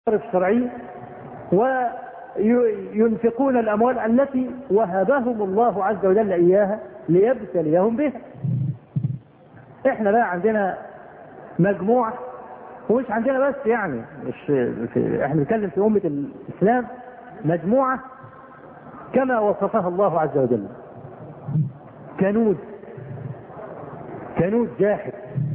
الشرعي وينفقون الأموال التي وهبهم الله عز وجل إياها ليبتليهم بها احنا بقى عندنا مجموعة ومش عندنا بس يعني مش في احنا بنتكلم في أمة الإسلام مجموعة كما وصفها الله عز وجل كنود كنود جاحد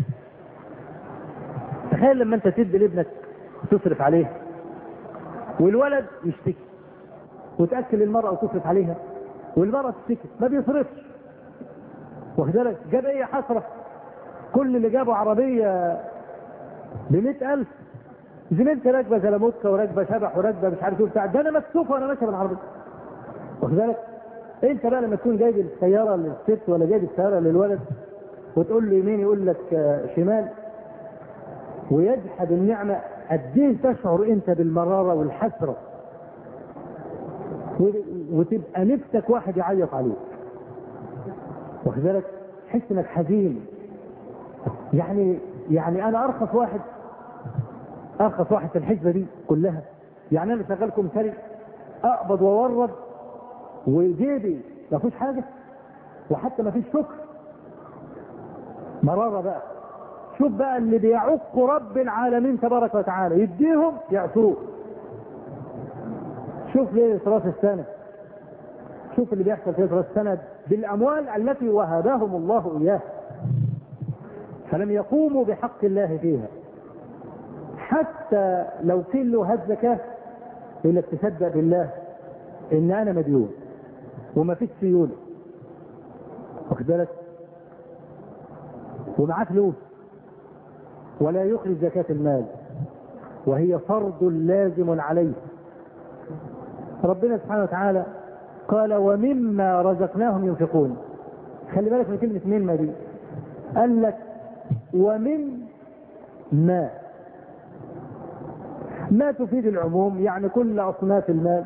تخيل لما انت تدي لابنك تصرف عليه والولد يشتكي وتاكل المراه وتصرف عليها والمراه تشتكي ما بيصرفش واخد بالك جاب ايه حسره كل اللي جابوا عربيه ب ألف زميلتي راكبه زلموتكا وراكبه شبح وراكبه مش عارف ايه بتاع ده انا مكسوف وانا ماشي بالعربيه واخد بالك انت بقى لما تكون جايب السياره للست ولا جايب السياره للولد وتقول له يمين يقول لك شمال ويجحد النعمه قد ايه تشعر انت بالمراره والحسره وتبقى نفسك واحد يعيط عليك واخد بالك تحس انك حزين يعني يعني انا ارخص واحد ارخص واحد في الحسبه دي كلها يعني انا شغال كمثري اقبض واورد وجيبي ما فيش حاجه وحتى ما فيش شكر مراره بقى شوف بقى اللي بيعق رب العالمين تبارك وتعالى يديهم يعصوه شوف ليه راس السنه شوف اللي بيحصل في راس السنه بالاموال التي وهبهم الله اياها فلم يقوموا بحق الله فيها حتى لو قيل له هات زكاه يقول لك تصدق بالله ان انا مديون وما فيش سيوله واخد بالك ومعاه فلوس ولا يخرج زكاة المال وهي فرض لازم عليه ربنا سبحانه وتعالى قال ومما رزقناهم ينفقون خلي بالك من كلمة مما دي قال لك ومن ما ما تفيد العموم يعني كل أصناف المال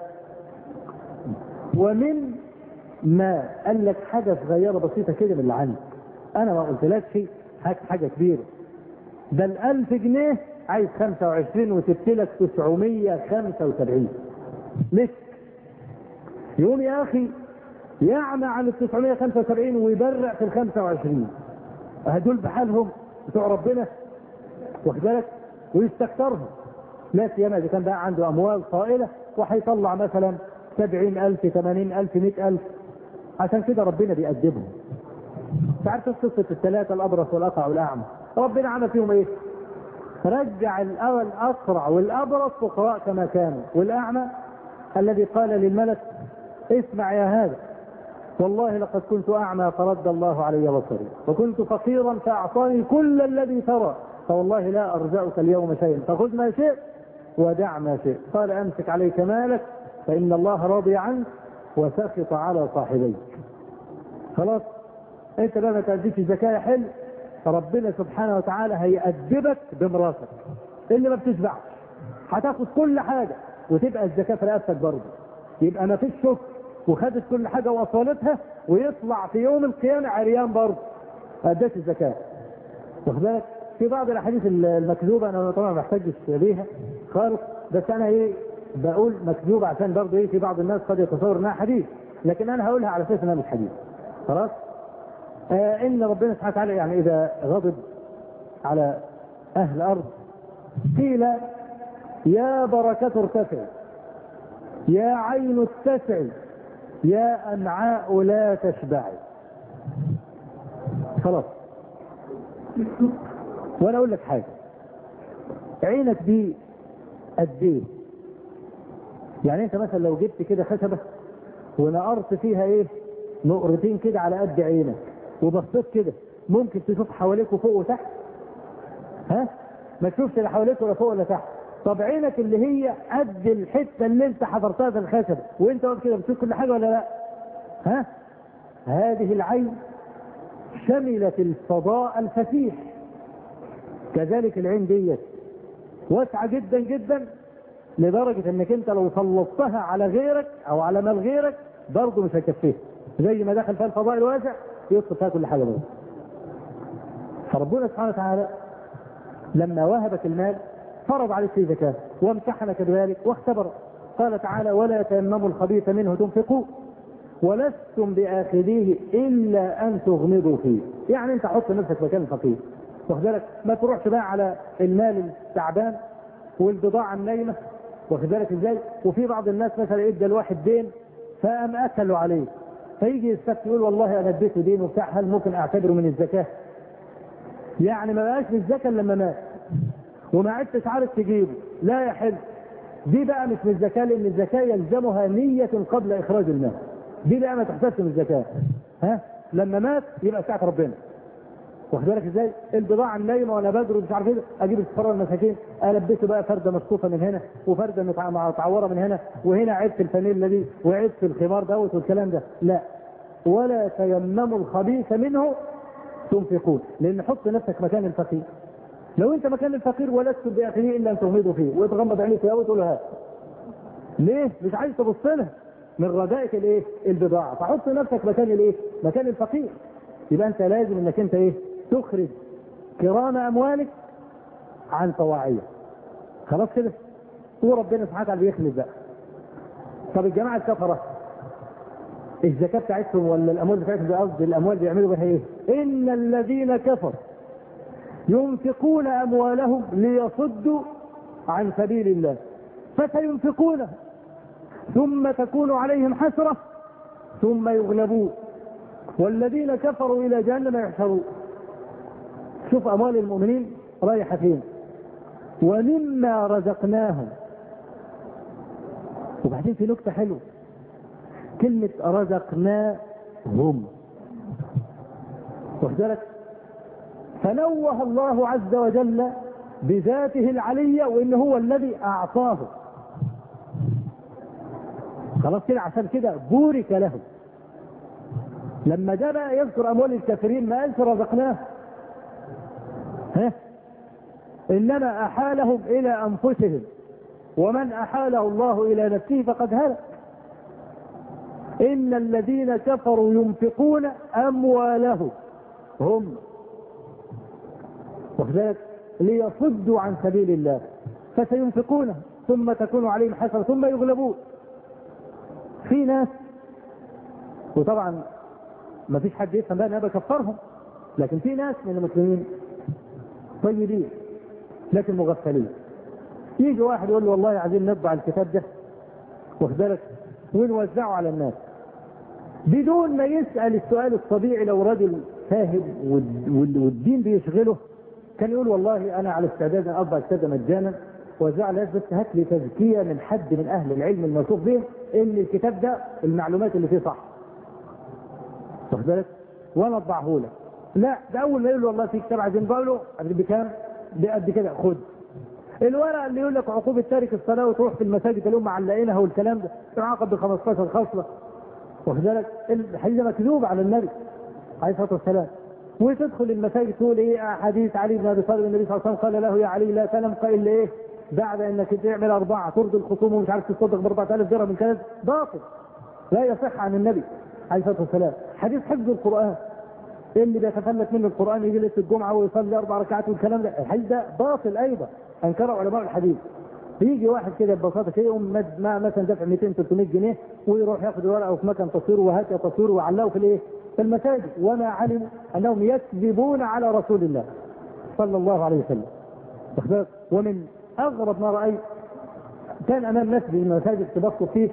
ومن ما قال لك حاجة صغيرة بسيطة كده من اللي عندك أنا ما قلتلكش هات حاجة كبيرة ده الألف جنيه عايز 25 وسبت لك 975 لسه يقوم يا أخي يعمى عن ال 975 ويبرع في ال 25 هدول بحالهم بتوع ربنا واخد بالك ويستكترهم لا سيما إذا كان بقى عنده أموال طائلة وهيطلع مثلا 70000 80000 100000 عشان كده ربنا بيأدبهم تعرف قصة الثلاثة الأبرص والأقرع والأعمى ربنا عمل فيهم إيه؟ رجع الأول الأقرع والأبرص فقراء كما كانوا والأعمى الذي قال للملك اسمع يا هذا والله لقد كنت أعمى فرد الله علي بصري وكنت فقيرا فأعطاني كل الذي ترى فوالله لا أرجعك اليوم شيئا فخذ ما شئت ودع ما شئت قال أمسك عليك مالك فإن الله راضي عنك وسخط على صاحبيك خلاص انت بقى ما تأديش الزكاة حلو فربنا سبحانه وتعالى هيأدبك بمراتك اللي ما بتشبعش هتاخد كل حاجة وتبقى الزكاة في رقبتك برضه يبقى ما فيش شكر وخدت كل حاجة وصلتها ويطلع في يوم القيامة عريان برضه ما اداش الزكاة واخد بالك في بعض الاحاديث المكذوبة انا طبعا ما بحتاجش بيها خالص بس انا ايه بقول مكذوبة عشان برضه ايه في بعض الناس قد يتصور انها حديث لكن انا هقولها على اساس انها مش حديث خلاص آه ان ربنا سبحانه وتعالى يعني اذا غضب على اهل الارض قيل يا بركة ارتفع يا عين اتسعي يا امعاء لا تشبعي خلاص وانا اقول لك حاجه عينك دي قد ايه يعني انت مثلا لو جبت كده خشبه ونقرت فيها ايه نقرتين كده على قد عينك وبصيت كده ممكن تشوف حواليك وفوق وتحت ها ما تشوفش لا حواليك ولا فوق ولا تحت طب عينك اللي هي قد الحته اللي انت حضرتها في الخشبه وانت واقف كده بتشوف كل حاجه ولا لا ها هذه العين شملت الفضاء الفسيح كذلك العين ديت واسعه جدا جدا لدرجه انك انت لو سلطتها على غيرك او على مال غيرك برضه مش هيكفيها زي ما دخل فيها الفضاء الواسع يدخل فيها كل حاجه برضه فربنا سبحانه وتعالى لما وهبك المال فرض عليك في زكاة وامتحنك بذلك واختبر قال تعالى ولا تيمموا الخبيث منه تنفقوا ولستم بآخذيه إلا أن تغمضوا فيه يعني أنت حط نفسك مكان الفقير واخد بالك ما تروحش بقى على المال التعبان والبضاعة النايمة واخد بالك ازاي وفي بعض الناس مثلا ادى الواحد دين فقام اكلوا عليه فيجي السبت يقول والله انا اديته دين وبتاع هل ممكن اعتبره من الزكاه؟ يعني ما بقاش من الزكاه إلا لما مات وما عدتش عارف تجيبه لا يحل دي بقى مش من الزكاه لان الزكاه يلزمها نيه قبل اخراج المال دي بقى ما تحتسب من الزكاه ها لما مات يبقى ساعه ربنا واخد بالك ازاي؟ البضاعه النايمه وانا بدر ومش عارف ايه اجيب الفقراء المساكين البسه بقى فرده مصفوفه من هنا وفرده متع- متعوره من هنا وهنا عيب في الفانيلا دي وعيب في الخمار دوت والكلام ده لا ولا تيمموا الخبيث منه تنفقون لان حط نفسك مكان الفقير لو انت مكان الفقير ولست باخره الا ان تغمضوا فيه وتغمض عينيك فيها وتقول له هات ليه؟ مش عايز تبص لها من ردائك الايه؟ البضاعه فحط نفسك مكان الايه؟ مكان الفقير يبقى انت لازم انك انت ايه؟ تخرج كرام اموالك عن طواعيه خلاص كده؟ وربنا سبحانه وتعالى بيخلف بقى طب الجماعه الكفره الزكاه بتاعتهم ولا الاموال بتاعتهم ده قصدي الاموال بيعملوا بها ايه؟ ان الذين كفروا ينفقون اموالهم ليصدوا عن سبيل الله فسينفقونها ثم تكون عليهم حسره ثم يغلبون والذين كفروا الى جهنم يحشرون شوف اموال المؤمنين رايحه فين ومما رزقناهم وبعدين في نكته حلوه كلمه رزقناهم واخد بالك فنوه الله عز وجل بذاته العلية وإن هو الذي أعطاه خلاص كده عشان كده بورك له لما جاء بقى يذكر أموال الكافرين ما قالش رزقناه ها إنما أحالهم إلى أنفسهم ومن أحاله الله إلى نفسه فقد هلك إن الذين كفروا ينفقون أموالهم هم وكذلك ليصدوا عن سبيل الله فسينفقونه ثم تكون عليهم حسرة ثم يغلبون في ناس وطبعا ما فيش حد يفهم بقى انا بكفرهم لكن في ناس من المسلمين طيبين لكن مغفلين يجي واحد يقول له والله عايزين نطبع الكتاب ده واخد بالك ونوزعه على الناس بدون ما يسأل السؤال الطبيعي لو رجل فاهم وال- وال- والدين بيشغله كان يقول والله انا على استعداد ان اطبع الكتاب ده مجانا وزع الناس بس هات لي تزكيه من حد من اهل العلم الموثوق به ان الكتاب ده المعلومات اللي فيه صح. واخد بالك؟ وانا اطبعه لك. لا ده اول ما يقول له والله في كتاب عايزين نطبعه له بكام؟ بقد كده خد. الورق اللي يقول لك عقوبة تارك الصلاة وتروح في المساجد اللي هم معلقينها والكلام ده تعاقب ب 15 خصلة واخد بالك؟ الحديث ده مكذوب على النبي عليه الصلاة والسلام وتدخل المساجد تقول ايه حديث علي بن ابي طالب النبي صلى الله عليه وسلم قال له يا علي لا تنم الا ايه بعد انك تعمل اربعه ترضي الخصوم ومش عارف تصدق ب 4000 درهم من كذا باطل لا يصح عن النبي عليه الصلاه والسلام حديث حفظ القران اللي بيتفلت منه القران يجي ليله الجمعه ويصلي اربع ركعات والكلام ده الحديث ده باطل ايضا انكره علماء الحديث يجي واحد كده ببساطه كده يقوم مد- ما مثلا دافع 200 300 جنيه ويروح ياخد الورقه في مكان تصوير وهات تصوير ويعلقه في الايه؟ في المساجد وما علموا انهم يكذبون على رسول الله صلى الله عليه وسلم واخد بالك؟ ومن اغرب ما رايت كان امام مسجد من المساجد تبصوا فيه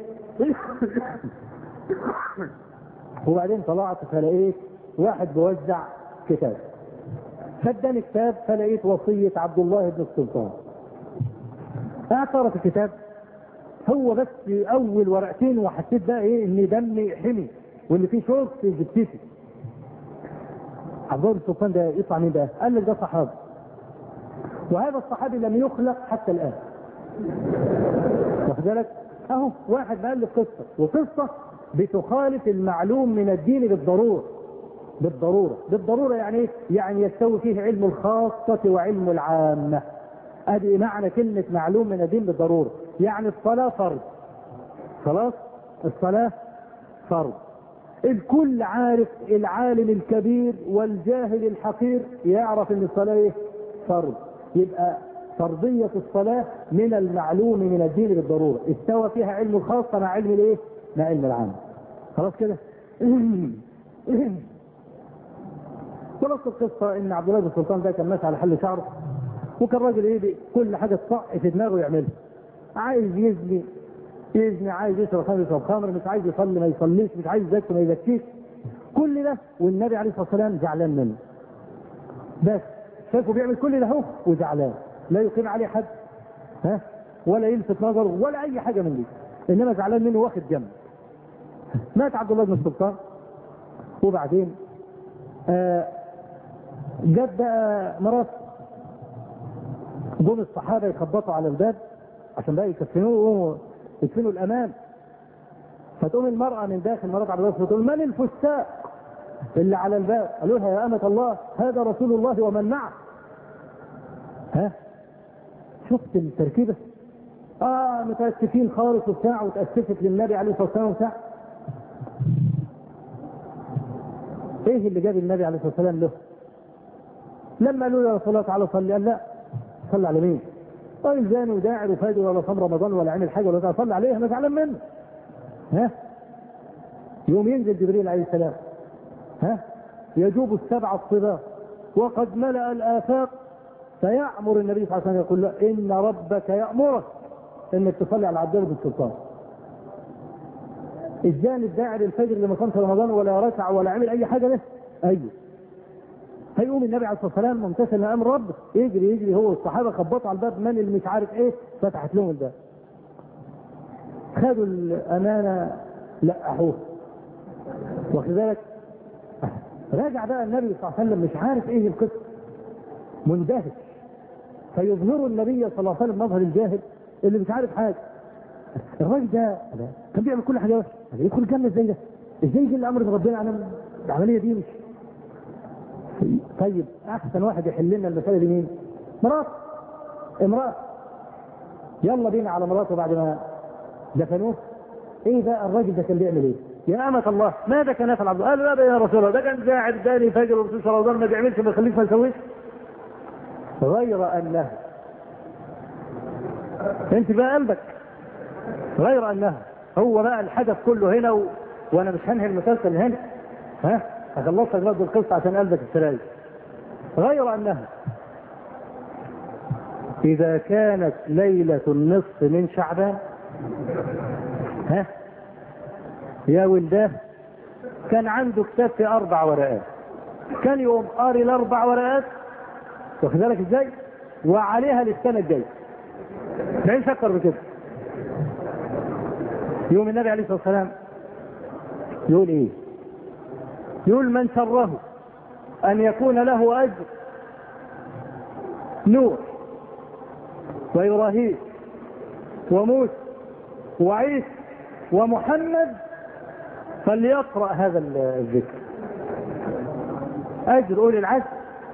وبعدين طلعت فلقيت واحد بيوزع كتاب فاداني كتاب فلقيت وصيه عبد الله بن السلطان اعترف الكتاب هو بس اول ورقتين وحسيت بقى ايه ان دمي حمي وان في شوك في جبتتي عبد الله بن السلطان ده يطلع مين ده؟ قال لك ده صحابي وهذا الصحابي لم يخلق حتى الان واخد بالك؟ اهو واحد مؤلف قصه وقصه بتخالف المعلوم من الدين بالضروره بالضروره بالضروره يعني ايه؟ يعني يستوي فيه علم الخاصه وعلم العامه ادي معنى كلمه معلوم من الدين بالضروره يعني الصلاه فرض خلاص الصلاه فرض الكل عارف العالم الكبير والجاهل الحقير يعرف ان الصلاه ايه؟ فرض يبقى فرضية الصلاة من المعلوم من الدين بالضرورة استوى فيها علم الخاصة مع علم الايه مع علم العام خلاص كده خلاص القصة ان عبد الله بن سلطان ده كان ماشي على حل شعره وكان راجل ايه كل حاجة تصق في دماغه يعملها عايز يزني يزني عايز يشرب خمر يشرب خمر مش عايز يصلي ما يصليش مش عايز يزكي ما يزكيش كل ده والنبي عليه الصلاه والسلام زعلان منه بس شايفه بيعمل كل ده هو وزعلان لا يقيم عليه حد ها ولا يلفت نظره ولا اي حاجه من دي انما زعلان منه واخد جنب مات عبد الله بن السلطان وبعدين آه جت بقى مرات جم الصحابه يخبطوا على الباب عشان بقى يكفنوه يدفنوا الامام فتقوم المرأة من داخل مرات عبد الله تقول من الفساق اللي على الباب قالوا لها يا أمة الله هذا رسول الله ومن معه ها شفت التركيبة اه متأسفين خالص وبتاع وتأسفت للنبي عليه الصلاة والسلام وبتاع ايه اللي جاب النبي عليه الصلاة والسلام له لما قالوا له يا رسول الله تعالى صلي قال لا صلي على مين طيب زاني وداعر وفاجر ولا صام رمضان ولا عمل حاجه ولا صلي عليه انا زعلان منه ها يوم ينزل جبريل عليه السلام ها يجوب السبع الصبا وقد ملأ الآفاق فيأمر النبي صلى الله عليه وسلم يقول له إن ربك يأمرك إنك تصلي على عبد الله بن السلطان الزاني الداعي للفجر اللي ما صامش رمضان ولا ركع ولا عمل أي حاجة له أيوه هيقوم النبي عليه الصلاه والسلام ممتثل امر ربه يجري يجري هو والصحابه خبطوا على الباب من اللي مش عارف ايه فتحت لهم الباب خدوا الامانه لقحوه واخد بالك راجع بقى النبي صلى الله عليه وسلم مش عارف ايه القصه مندهش فيظهر النبي صلى الله عليه وسلم مظهر الجاهل اللي مش عارف حاجه الراجل ده كان بيعمل كل حاجه وحشه يدخل الجنه ازاي ده؟ ازاي يجي الامر من ربنا انا العمليه دي مش طيب احسن واحد يحل لنا المساله دي مين؟ مرات امراه يلا بينا على مراته بعد ما دفنوه ايه بقى الراجل ده كان بيعمل ايه؟ يا أمة الله ماذا كان يفعل عبد الله؟ قالوا لا يا رسول الله ده كان قاعد داني فجر وبسوس رمضان ما بيعملش ما يخليش ما يسويش غير انه انت بقى قلبك غير انه هو بقى الحدث كله هنا و... وانا مش هنهي المسلسل هنا ها اخلصك برضه القصه عشان قلبك السراي غير انها اذا كانت ليله النصف من شعبان ها يا ولداه كان عنده كتاب في اربع ورقات كان يقوم قاري الاربع ورقات واخد بالك ازاي وعليها للسنه الجايه لا يفكر بكده يوم النبي عليه الصلاه والسلام يقول ايه يقول من سره ان يكون له اجر نوح وابراهيم وموسى وعيسى ومحمد فليقرا هذا الذكر اجر اولي العزم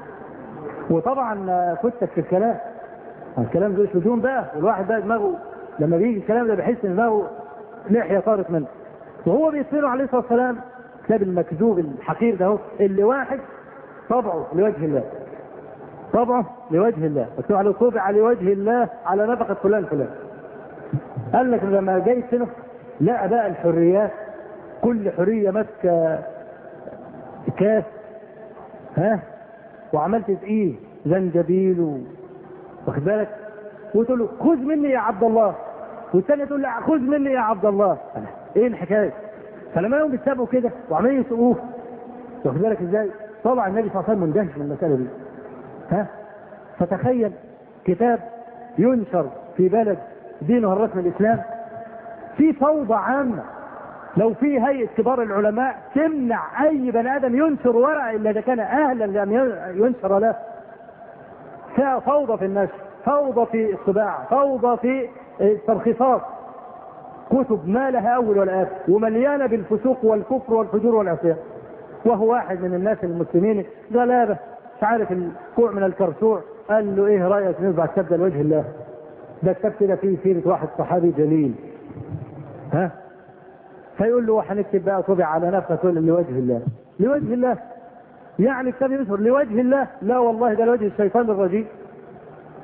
وطبعا فتك في الكلام الكلام ده هجوم بقى والواحد بقى دماغه لما بيجي الكلام ده بيحس ان دماغه لحيه طارت منه وهو بيصير عليه الصلاه والسلام كتاب المكذوب الحقير ده هو اللي واحد طبعه لوجه الله طبعه لوجه الله مكتوب عليه طبع لوجه الله على نفقه فلان فلان قال لك لما جاي سنه لقى بقى الحريات كل حريه ماسكه كاس ها وعملت تقيل زنجبيل و... واخد بالك وتقول له خذ مني يا عبد الله والثانيه تقول له خذ مني يا عبد الله ايه الحكايه فلما يوم بيتسابقوا كده وعمالين يسوقوه واخد بالك ازاي طبعا النبي صلى الله عليه وسلم مندهش من المساله دي ها فتخيل كتاب ينشر في بلد دينه الرسمي الاسلام في فوضى عامه لو في هيئه كبار العلماء تمنع اي بني ادم ينشر ورقه الا اذا كان اهلا لان ينشر له فيها فوضى في النشر فوضى في الطباعه فوضى في الترخيصات كتب ما لها اول ولا اخر ومليانه بالفسوق والكفر والفجور والعصيان وهو واحد من الناس المسلمين غلابه مش عارف الكوع من الكرسوع قال له ايه رايك نطبع الكتاب ده لوجه الله ده كتاب كده فيه سيره واحد صحابي جليل ها فيقول له هنكتب بقى طبع على نفسه لوجه الله لوجه الله يعني كتاب يظهر لوجه الله لا والله ده لوجه الشيطان الرجيم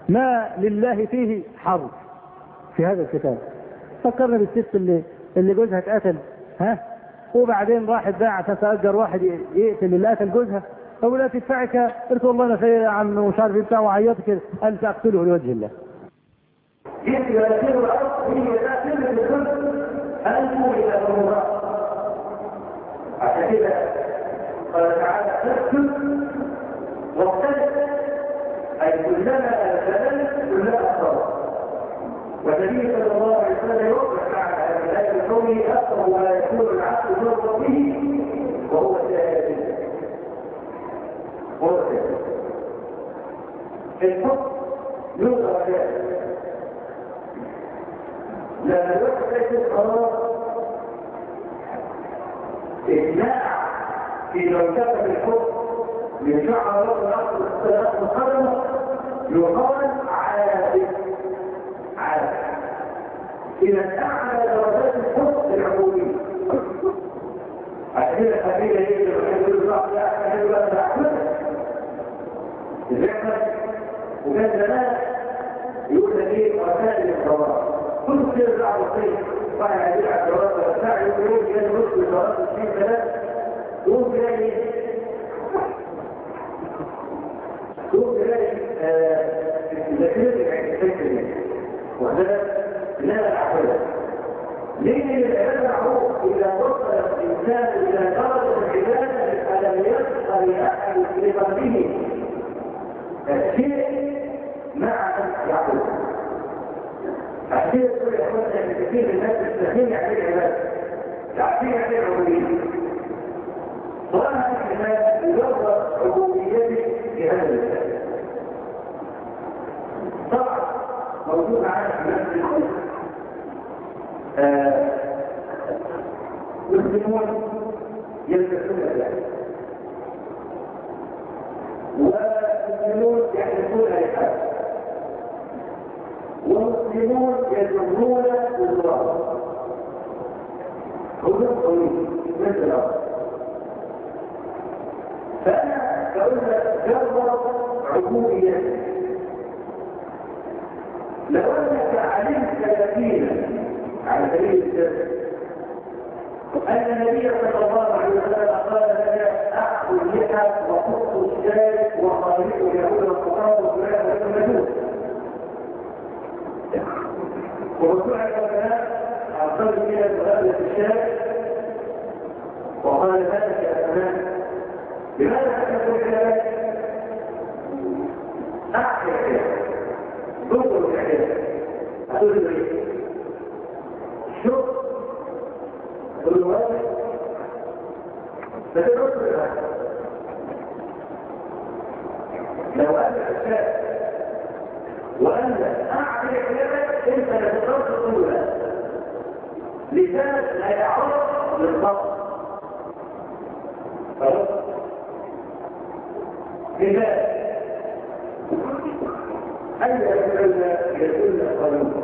ما لله فيه حرف في هذا الكتاب فكرنا بالست اللي اللي جوزها اتقتل ها وبعدين راحت بقى عشان تأجر واحد يقتل اللي قتل جوزها فقول لها تدفعك قلت والله انا خير يا عم ومش عارف ايه بتاع وعيطت كده قال تقتله لوجه الله يمكن يسير الارض هي تاثير الكل انتم الى الله عشان كده قال تعالى اقتل واقتل اي كلما الزلل كلما صار والنبي صلى الله عليه وسلم يوقف على ذلك الكون اكثر ما يكون العبد يرضى به وهو شاهد هو شاهد الحكم يوضع شاهد لما الوقت ليس القرار إجماع في مرتبة الحكم من شعر الله القدم يقال عادل عادل إذا أعلى درجات الحكم العمومية عشان كده خلينا يجي يقول الله لا أحد ولا أحمد الرحمة وكان زمان يقول لك ايه رسائل القرار كل شيء بعد الخير راح يعدل على القرار وبتاع يقول كان نص القرار الشيء ثلاث يقوم تلاقي يقوم تلاقي الذاكرة يعني الفكر وهذا لا العقل ليه العبادة معروف إذا وصل الإنسان إلى درجة العبادة فلم يبقى لأحد في قلبه شيء مع يعقوب عشان يقول يا اخوانا ان كثير من الناس تستخدم عليه العباده تعرفين عليه العبوديه طالما هذه الناس يجرب عبوديته في هذا الاسلام طبعا موجود معانا في نفس الخلق مسلمون يلبسون ذلك ومسلمون يحدثون لحاجه ومسلمون يجرون الغراب حدود طويل مثل الارض فانا بقول لك جرب عبوديتك لو انك علمت يقينا على سبيل السر ان النبي صلى الله عليه وسلم قال لك اعفو اللحى وقص الشارك وخالق اليهود والكفار وفلان والمجوس والرسول عليه السلام ارسل الى مغادره الشارع وقال ذلك يا سلام لماذا تكون ذلك؟ احكي كده انظر كده اقول له شوف الواحد فتدرس الواحد لو أن الشاب وأنت أعطي يدك أنت لا تقدر تقولها لسانك لا يعرف للبطن خلاص لذلك أين يقول يقول القانون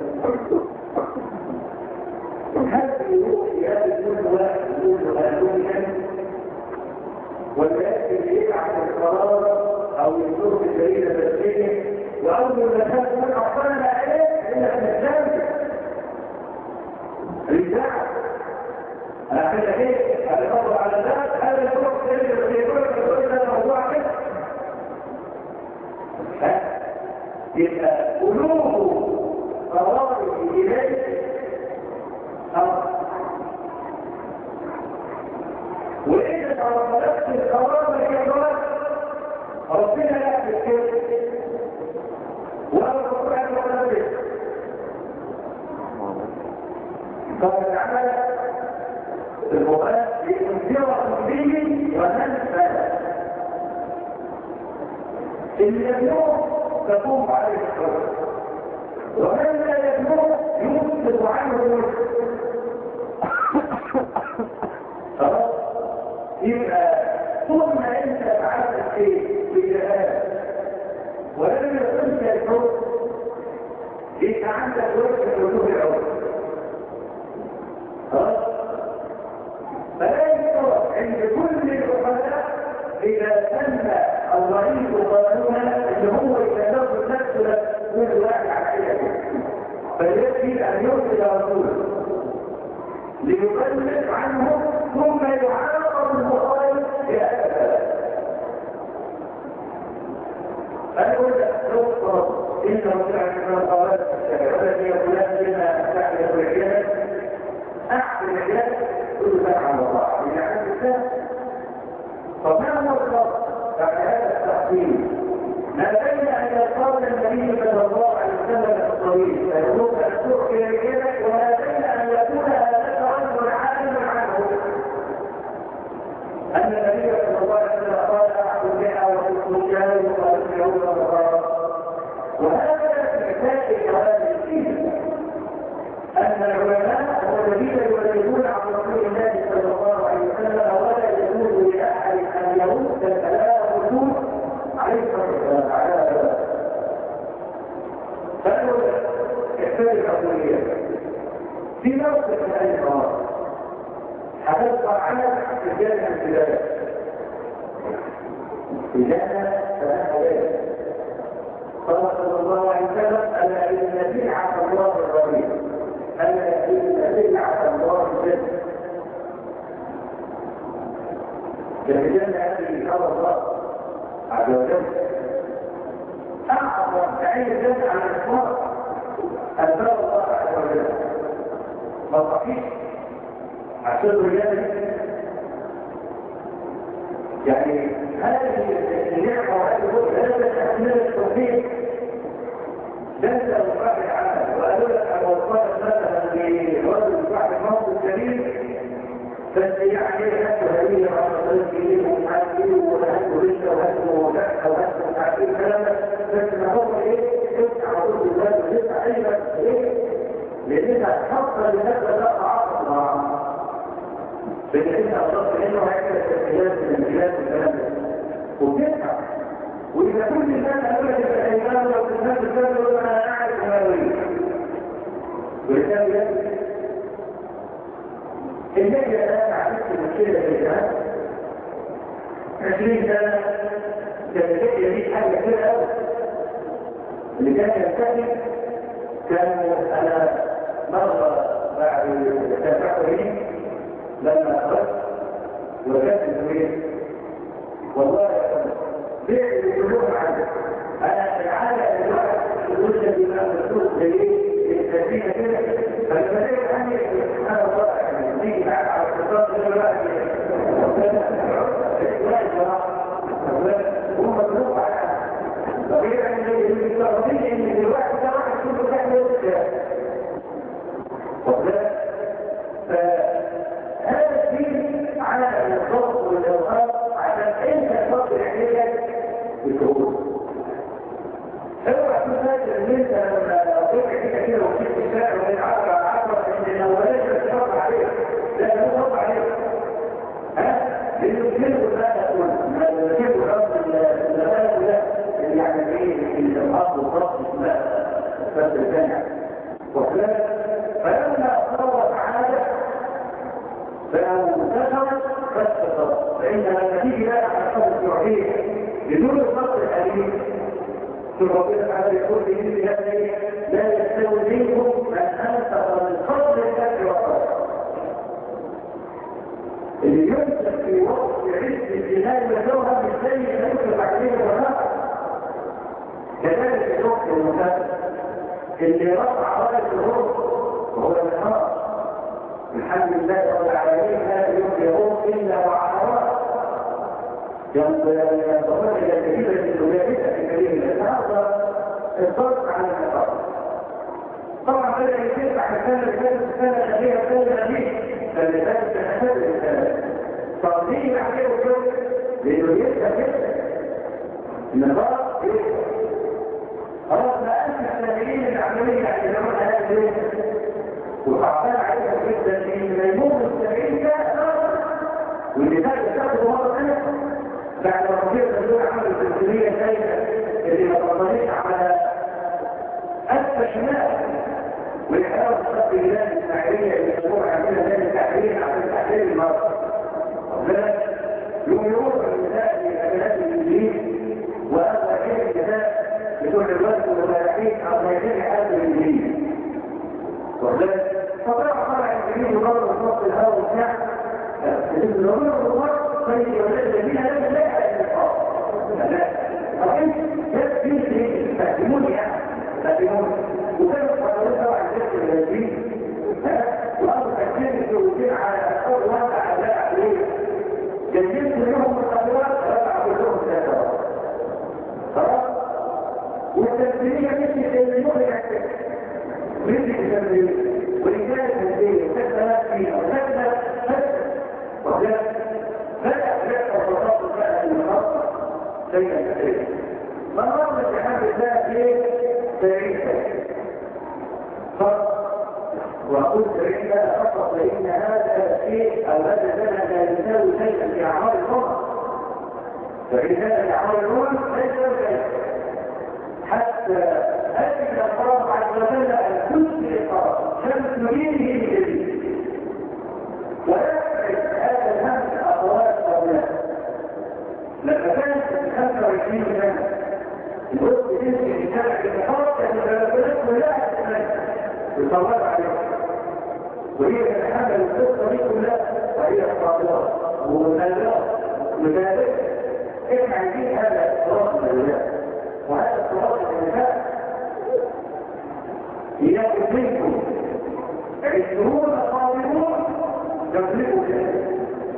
هل يروح يأتي كل واحد يقول قانونا ولا يأتي يبعث القرار أو يزور بجريدة بسيطة وأول ما كان يقول أعطانا عليه إلا في الجامعة الإذاعة أنا كده إيه أنا برضه على ذلك هذا يروح جريدة بسيطة يقول لنا موضوع كده يبقى قلوب قرار إليه وإذا تعرفت القرار في الجواب ربنا لا بالكيف ولا الرسول عليه ولا به قال تعالى المباح لإنذرة به وننفى اللي يبلغ تقوم عليه الحرب ومن لا يبلغ يمسك عنه خلاص يبقى طول ما انت فعلت الشيء بجهاز ولم يكن الحب يبقى عندك وجه حدود العرف خلاص فلا يشترط عند كل العقلاء اذا تم الرئيس قانونا ان هو يتدخل نفسه ليبلغ عنه ثم يعاقب المخالف بهذا أقول لك نقطة إنه سمع من قالت الذي يقول لنا تعرف العيادة أحسن العيادة كل ما على الله من عند الله فما هو الفرق بعد هذا التقديم ما بين أن يقال النبي صلى الله عليه وسلم الطويل فيقول أن تحكي العيادة وما بين أن يكون هذا رجل عالم عنه أن النبي صلى الله عليه وسلم قال أحد اللحى والرجال وقال اليوم الله وهذا في سائر هذه الدين أن العلماء هم الذين يبلغون عن رسول الله صلى الله عليه وسلم ولا يجوز لأحد أن يرد الكلام الرسول عليه الصلاة والسلام على هذا فأنه يحتاج الأولية في موقف من أي مرض هتبقى على رجال البلاد رجال ثلاثة قال صلى الله عليه وسلم ألا إن بدعة الله الرغيب ألا إن بدعة الله الجنة الرجال هذه قال الله عز وجل أعظم تعين الجنة على الإطلاق أنزل الله عز وجل ما صحيح عشان الرجال يعني هذه النعمة وهذه الهدى لا تحمل التوفيق ليس الواحد عمل وقالوا لك أن وصلت مثلا لرجل صاحب موقف كبير بس يعني هاتوا هدية وهاتوا تسجيل ومش عارف ايه وهاتوا رشة وهاتوا فتحة وهاتوا مش عارف ايه الكلام ده بس ما هو ايه تسعة وكل الولاد وتسعة اي بس ايه لان انت هتحصل لنفسك ده تعاطف معاه بتحس أصدق إنه هيكل التسجيلات من البلاد والكلام ده وبتسعى وإذا كل الناس قالوا لك الأيمان لو في الناس الكلام أنا أعرف ما أريد ولذلك النبي الآن عرفت المشكلة في الجهاز 20 سنة كان الفكرة دي حاجة كده قوي اللي كان ينتهي كان أنا مرة بعد تابعت لما أخذت وكانت الزميل والله يا فندم بيع الجمهور عنه أنا في العادة الواحد يقول لك إمام السوق زي التسبيح كده فلما لقيت عني سبحان الله يعني تيجي معاك على الاقتصاد كده الواحد هو مطلوب على غير ان المفترضين ان الواحد ده واحد كله كان يوسع هذا الدين على الضغط والإرهاق عشان انت تفضل عليك بسهولة. اوعى تفكر ان انت لما طلع كده كده وكيف الشارع ومن عشرة على عشرة ان الاولاني مش هتفضل عليك لا مش هتفضل عليك. ها؟ لانه كله هذا كله كله الارض الزمان ده يعني ايه الارض والضغط لا بس الجامع. وكذلك فلما صارت عاده فلو انتشرت فاستقرت فإنها تيجي لا أحد التوحيد بدون الخط الأليم ثم ربنا تعالى يقول في مثل هذه لا يستوي منكم من أنفق من فضل الله والصدقة اللي يمسك في وقت عز الجهاد والجوهر مش زي ما يمسك عليه الوفاء كذلك الوقت المكافئ اللي رفع رايه الهرب وهو النهار الحمد لله رب العالمين لا يوم الا وعلى ينظرون الى الكثير من الولايات في كريم النهارده الصرف عن النقاط طبعا بدا يتبع السنه الثالثه السنه الاخيره السنه الاخيره فلذلك تحتاج الانسان فاضيين عليه الجو لانه يبدا كده النقاط خلاص ما انت السامعين العمليه اللي هم هذه وحرفان عليها جدا ان ميمون السبعين ده واللي ده يستخدم مرة ثانية بعد ما ربنا تقول عمل التنسيبية سايدة اللي ما تقدرش على أسفى شمال والإحرام الصف الإله الإسماعيلية اللي يسموها عندنا ذلك التحرير عشان تحرير المرض ربنا يوم يروح النساء لأبنات الإنجليز وأبقى كيف النساء بتوع الوقت والملاحين أو ما يجب حالة الإنجليز وذلك فطلع طلع الجميل وقال وصوت الهواء وبتاع الامور والوقت طيب يا ولاد الذين لا لا على النقاط لا أقول ده في شيء فاهموني يعني فاهموني وكان الصحابة طبعا جسد الذين وأرض تكتير الزوجين على أول واقع لا عليه جديد لهم الخلوات رفع كلهم ثلاثة خلاص والتمثيلية مثل المخرج مثل التمثيلية ورجال التمثيلية وكذا فيها وكذا وكذا بدأ بدأ وتطور بقى المخطط زي التمثيلية فالرغم الحمد لله في تعيشة وقلت عند فقط فإن هذا الشيء أو هذا الزمن لا يساوي شيئا في أعمال الأمم فإن هذا في أعمال الأمم لا يساوي شيئا حتى أجل الله عز وجل أن تسرق شمس دينه بجديد ويحرص هذا الهم أخوات أولاد لما كانت 25 سنة الأخت تمشي في شارع المحاط كانت البلد كلها يصور عليها وهي تتحمل القصه دي كلها وهي الصابرات والمنازلات لذلك احنا عايزين هذا الصراط النجاة وهذا الصراط النجاة يأخذ منكم عشرون صابرون يملكوا ذلك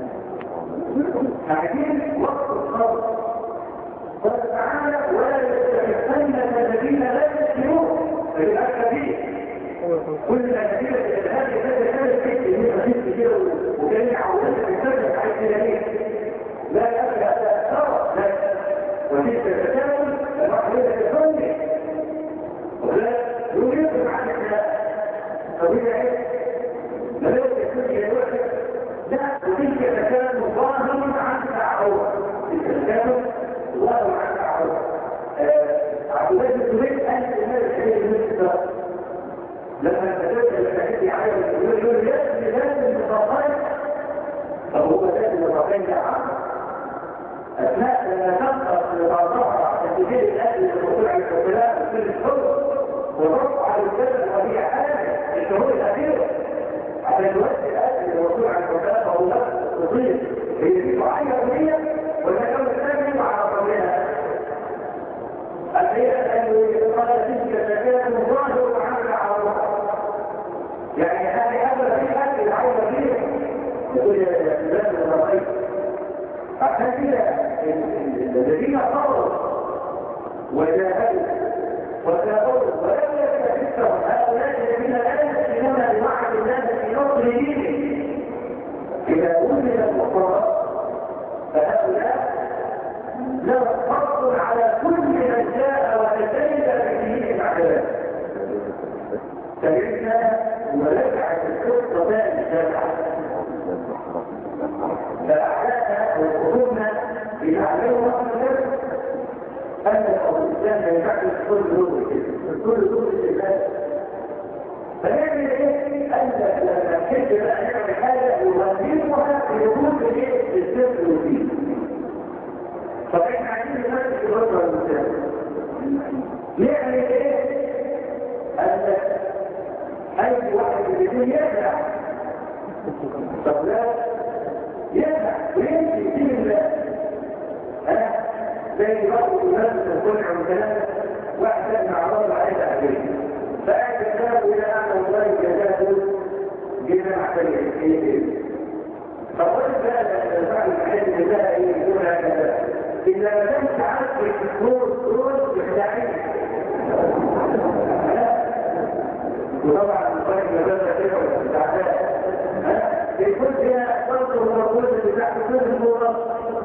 عايزين وقت الصبر قال تعالى ولا يستحقن الذين لا يسلمون فبالأكثر كل نتيجة هذه هذه هذه الشيء اللي خفيف كده وكان عودت الانسان عايز تلاقيه لا يبقى هذا ثروة لا وتلك التكامل الواحد يتكلم ولا يوجد معنى لا طويلة ايه لا يوجد كل الوقت لا وتلك التكامل ظاهر عن تعود تلك التكامل ظاهر عن تعود عبد الله بن زبير قال ان هذا الشيء المسلم لما تتبع الحديث عليه يقول يقول لازم لازم الرقائق فهو لازم الرقائق عام اثناء لما تنقص لبعضها عشان تجيب الاكل للوصول على الكلام وكل الحر والرفع على الجبل وهي حاجه الشهور الاخيره عشان تودي الاكل للوصول على الكلام فهو لا تصيب هي دي معينه هي ولا كان الثاني مع رقمها الحقيقه انه قال تلك الزكاه ظاهر عن على يعني هذه هذا في حد العين فيه يقول يا بلاد الرقيق عشان كده الذين صبروا وجاهدوا وتابعوا ولم يستفدهم هؤلاء الذين لا يسلمون لوعد الناس في نصر دينه اذا وجد الفقراء فهؤلاء لهم فضل على كل من جاء وتزيد بدينه العدالات فإن ورجعت القصة بقى الشافعة فأحيانا وقلنا بنعلمه أن الإسلام لا يعكس كل دول كل دول الإسلام فنعمل إيه؟ أنت لما تحب بقى نعمل حاجة يغنيها يقول إيه؟ السر والدين فإحنا عايزين نمسك الوضع المسلم نعمل إيه؟ أن أي واحد بدون يدع طب لا يدع ويمشي دين الله ها زي بعض الناس الصنع والكلام واحد مع الله عايز عليه فقعد الكتاب الى اعلى الله جزاه جدا عشان ايه فقلت بقى بعد الحاجات جزاها ايه يقول هكذا اذا ما كانش عارف الدكتور دول يخدعين وطبعا الفرق ما بين كده والاستعداد بيكون فيها برضه الموجود اللي تحت كل الصوره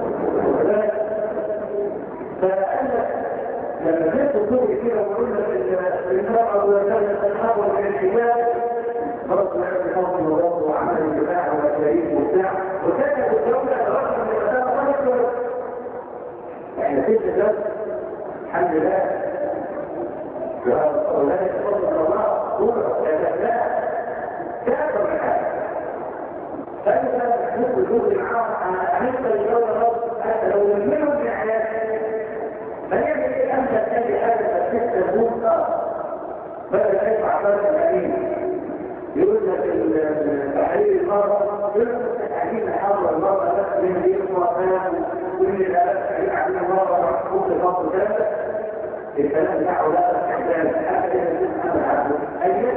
فأنا لما جيت الصوره كده وقلنا المرأة وكانت تتحول من الحجاب خلاص نعمل حكم الوضع وعمل الجماع والتاريخ وبتاع وكانت الدولة تغطى من المسافة خالص احنا في الجزء الحمد لله وذلك فضل الله صورة لا كافر من هذا فإذا نحن وجود العرب أنت الدولة رب حتى لو لم يكن في حياتك فيجب أن تتبع هذا الست البوطة بدل تدفع فرق الأمين يقول لك تحرير المرأة تحرير حول المرأة بس من دين وفاة كل الآلاف تحرير عن المرأة محفوظ لفضل ذلك الكلام ده علاقة استعداد حتى يتم عبده أي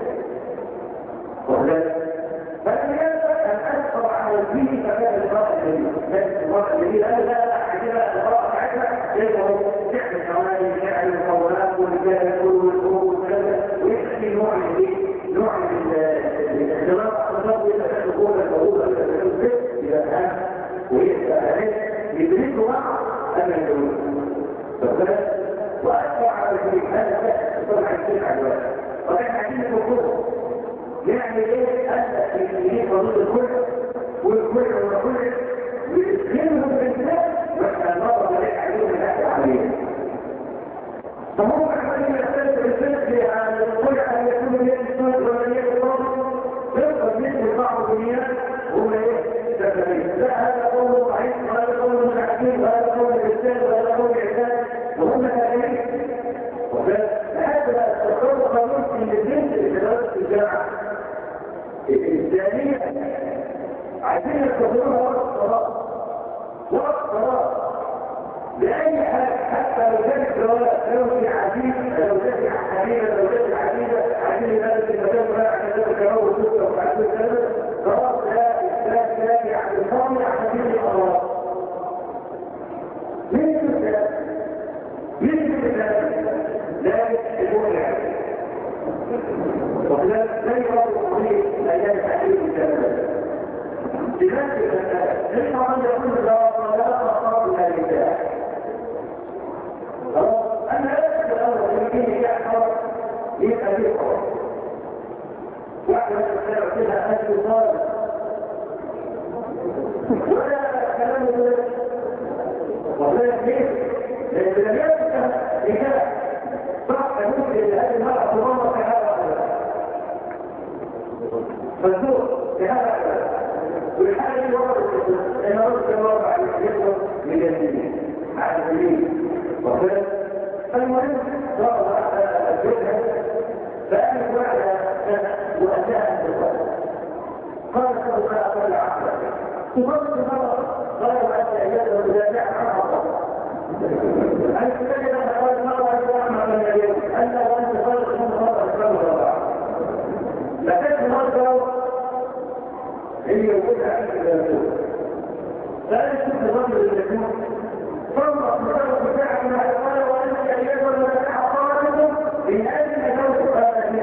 وذلك فالمجال أن أدخل على الدين فكان المرأة الجديدة لكن المرأة الجديدة لا لا لا عجبها المرأة عجبها يجب تعمل حوالي فعل المقاولات والرجال يقول والقوة والكذا ويحكي نوع من نوع من الاختلاط أخلاق يتفق قوة الموضوع إذا كان ويبقى عليه يدركوا معه أما يدركوا فكذا وأتبع على الجديد هذا طبعا يكون عدوان وكان عديد الوقوع يعني ايه أنت في حدود الكل والكل والكل ويسلمهم بالناس واحنا نظر عليك عليهم من هذه العملية فهو عملية يختلف الفقه عن الكل أن يكون من الإنسان ومن يكون يبقى مثل بعض الدنيا هم ايه سببين لا هذا قول ضعيف وهذا قول متعدد وهذا قول الإنسان وهذا قول الإنسان وهم كذلك هذا التصور قانون في الجنس لدراسة الجامعة الثانية عايزين يستخدموها وقت الصلاة وقت الصلاة بأي حاجة حتى لو كانت رواية لو في عديد لو كانت حبيبة لو كانت عديدة عديد هذا المكان ولا عديد هذا الكلام والسلطة وعديد كذا خلاص لا إسلام لا يعني الفضل حبيب الله مين الكلام؟ مين الكلام؟ ذلك المؤمن وخلال لا يراد قضية أيام تحريم الكلام لذلك ليس أن يكون لا صلاة قبل النكاح أنا أذكر الأول يمكن يحصل يبقى ليه خلاص واحدة من الأشياء فيها أجل صالح ولا كلام ولا ليه؟ لأن لم يكن نكاح صح ممكن لهذه المرأة تضمن في هذا فالزور في هذا والحالة دي وقت ان رد الوضع على اليسر من اليمين على اليمين وكذا المهم ضرب الجبهة فأنا بعد سنة وأتاها الزواج قال صلى الله عليه وسلم تفضل مرة قال وأتى يده مدافع عنها الله أن تجد قال مرة يسمع من اليوم أنت وأنت خلق من مرة يسمع الله لكن مرة هي وجودها عند الرسول فأنا شفت الرجل المجنون فرق بسبب بتاع ما قال وأنت أيها المتابعة قالوا من أجل موت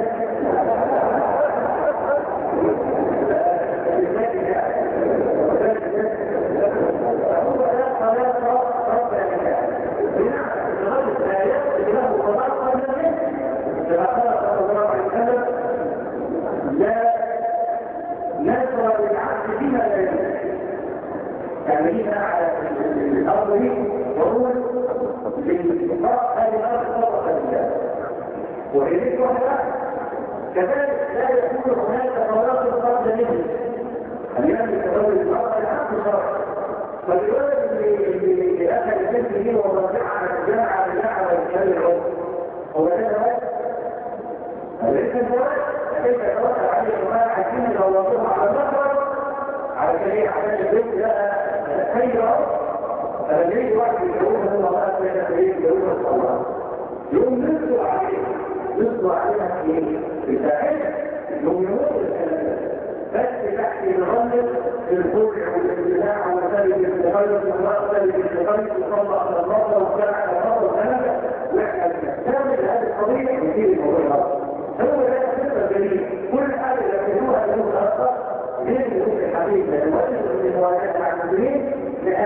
تعملين على الأرض وهو للإنفاق هذه الأرض طبقة لله وإليك وحدها كذلك لا يكون هناك تواصل قبل منه أن يملك رجل المرأة الحق شرعا فالولد اللي أخذ البنت دي ووضعها على الجامعة الجامعة والكلام العمر هو ده زواج؟ أليس الزواج؟ كيف يتوقع عليه الجماعة حكيم لو وضعها على المخرج على جميع عشان البنت لها خيرا فلما يجي واحد يتجوزها هو بقى كده تريد يتجوزها الصلاة يقوم نصوا عليها نصوا عليها في ايه؟ بتاعتها انهم يموتوا الكلام بس تحت نغلق الخلع والابتلاع ومثال التخلف والمرأة التخلف وطلع على المرأة وكان على المرأة وكذا واحنا بنستعمل هذه القضية ونجيب الموضوع هو ده الفكرة الجميل كل حاجة يعملوها لهم أكثر من يكون الحديث لأن وجد من روايات مع المسلمين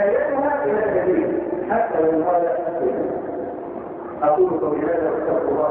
نهايتها إلى الجميل حتى لو قال أقول قولي هذا واستغفر الله